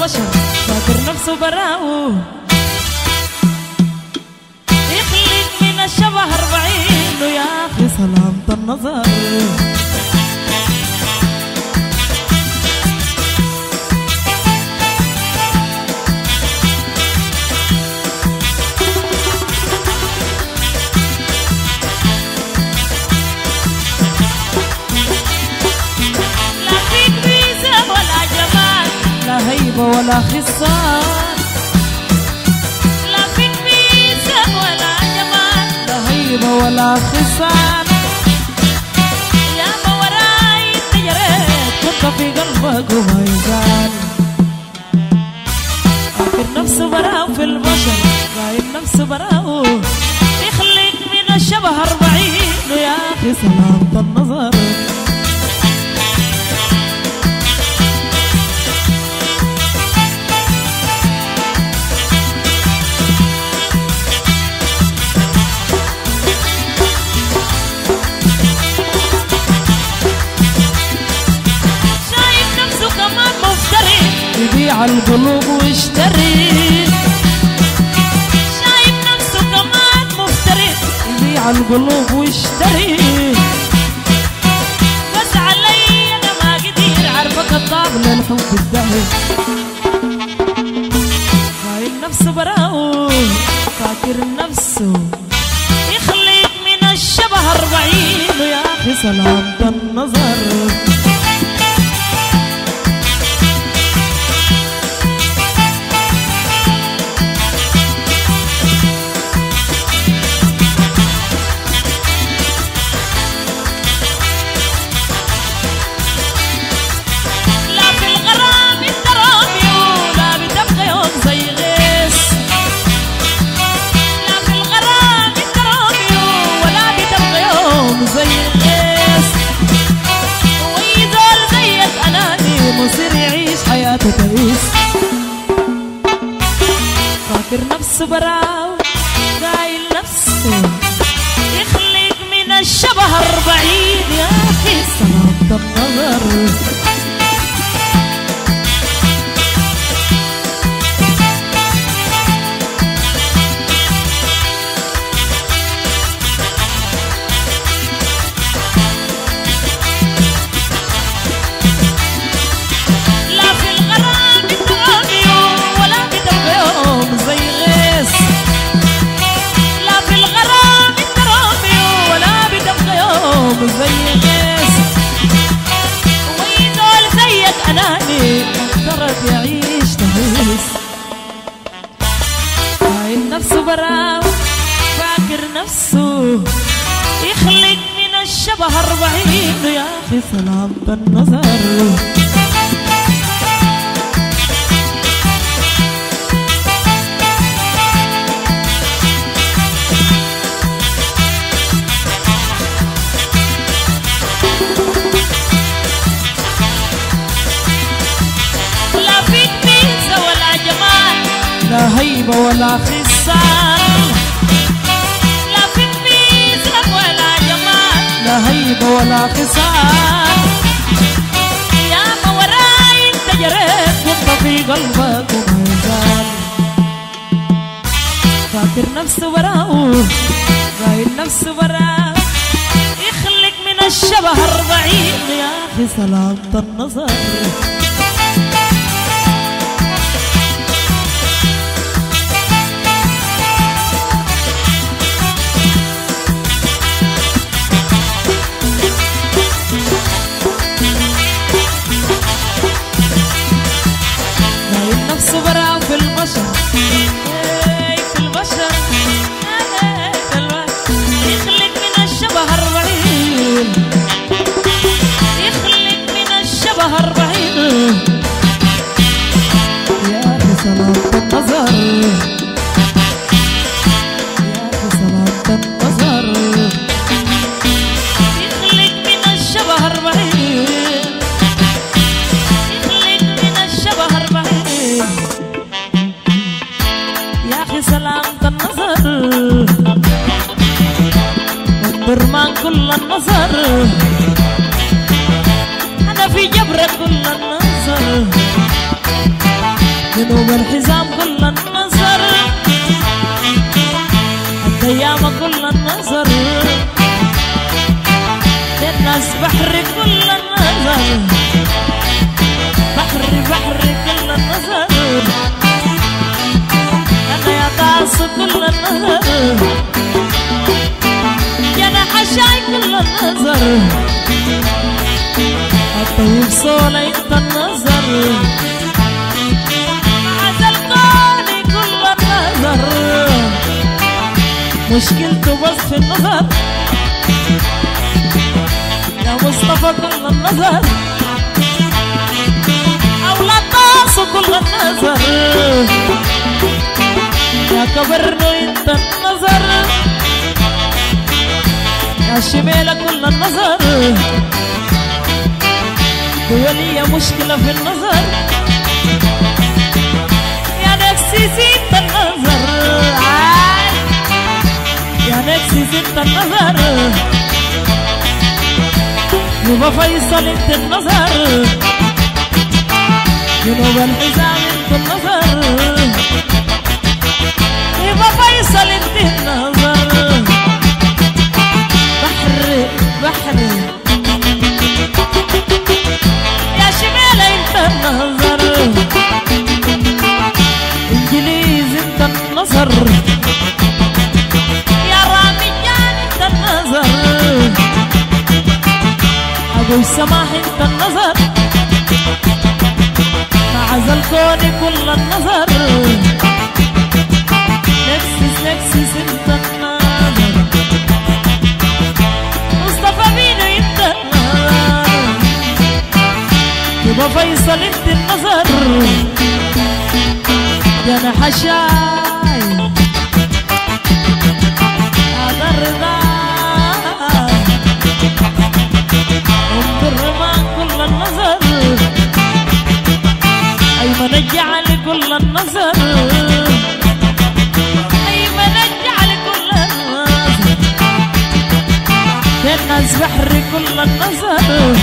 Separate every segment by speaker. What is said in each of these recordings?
Speaker 1: البشر فاكر نفسه براو يخلق من الشبه أربعين يا أخي سلامة النظر لا فيك ميزة ولا جمال لا هيبة ولا خصال لا فيك ميزة ولا جمال لا هيبة ولا خصال يا ما وراي انت جريت كنت في قلبك وما يزال فاكر نفسه براو في البشر رايد نفسه براو يخلق من الشبه أربعين يا أخي سلامة النظر شايف نفسه كمان مفتري يبيع القلوب ويشتري شايف نفسه كمان مفتري يبيع القلوب ويشتري بس علي انا ما قدير عارفك الطابل للحب الدهر فاين نفسه براو فاكر نفسه يخلق من الشبه أربعين يا أخي سلامة النظر لا في الغرام الترامي ولا بتبقى يوم زي غيس لا في الغرام الترامي ولا بتبقى يوم زي غيس ويزول زيك اناني مصير يعيش حياته تعيس فاكر نفسه براو قايل نفسه يخلق من الشبه أربعين يا أخي سلامة النظر لا في الغرام الترامي ولا بتبقى يوم زي غيس لا في الغرام الترامي ولا بتبقى يوم زي غيس ويزول زيك اناني افترض يعيش تهيس فاين نفسه براو فاكر نفسه يخلق من الشبه أربعين يا أخي سلامة النظر لا فيك ميزة ولا جمال لا هيبة ولا خصال لا فيك ميزة ولا جمال لا هيبة ولا خصال يا ما وراي انت جريت كنت في قلبك وما يزال فاكر نفسه براو رايد نفسه براو يخلق من الشبه أربعين يا أخي سلامة النظر رايد نفسه براو في البشر إيه في البشر إيه في البشر يخلق من الشبه أربعين يخلق من الشبه أربعين يا أخي سلامة النظر يا أخي سلامة النظر يخلق من الشبه أربعين يخلق من الشبه أربعين يا أخي سلامة النظر انظر ما كل النظر أنا في جبرة كل النظر بحر كل النظر بحر بحر كل النظر أنا يا طاس كل النظر يا أنا حشاي كل النظر الطيب صول انت النظر عزل كوني كل النظر مشكلته بس في النظر يا مصطفى كل النظر أولاد طاسه كل النظر يا كبرنو انت النظر يا شميلة كل النظر دولية مشكلة في النظر يا نفسي زيت النظر عاي. يا نفسي زيت النظر يبقى فيصل انت النظر جنوب الحزام انت النظر يبقى فيصل انت النظر بحر بحر يا شمال انت النظر انجليز انت النظر يا رامي جان انت النظر ابو السماح انت النظر مع الكون كل النظر نكسس نكسس انت النظر مصطفى بينو انت النظر يبقى فيصل انت النظر يا انا حشاي هذا الرضا انظر ما كل النظر ايمن اجعل كل النظر ايمن اجعل كل النظر الناس بحر كل النظر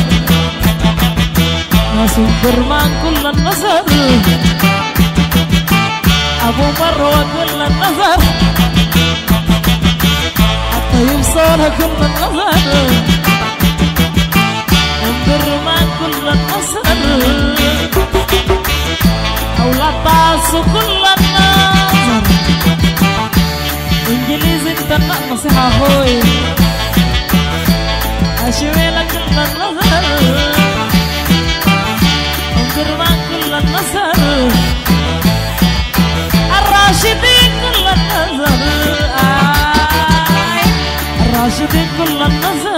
Speaker 1: ناس الدرمان كل النظر ابو مروه كل النظر حتى يوصلها كل النظر الدرمان كل النظر اولاد طاس كل النظر انجليزي انت نصيحه اخوي اشوي لك كل النظر انظر كل النظر الراشدين كل النظر آي الراشدين كل النظر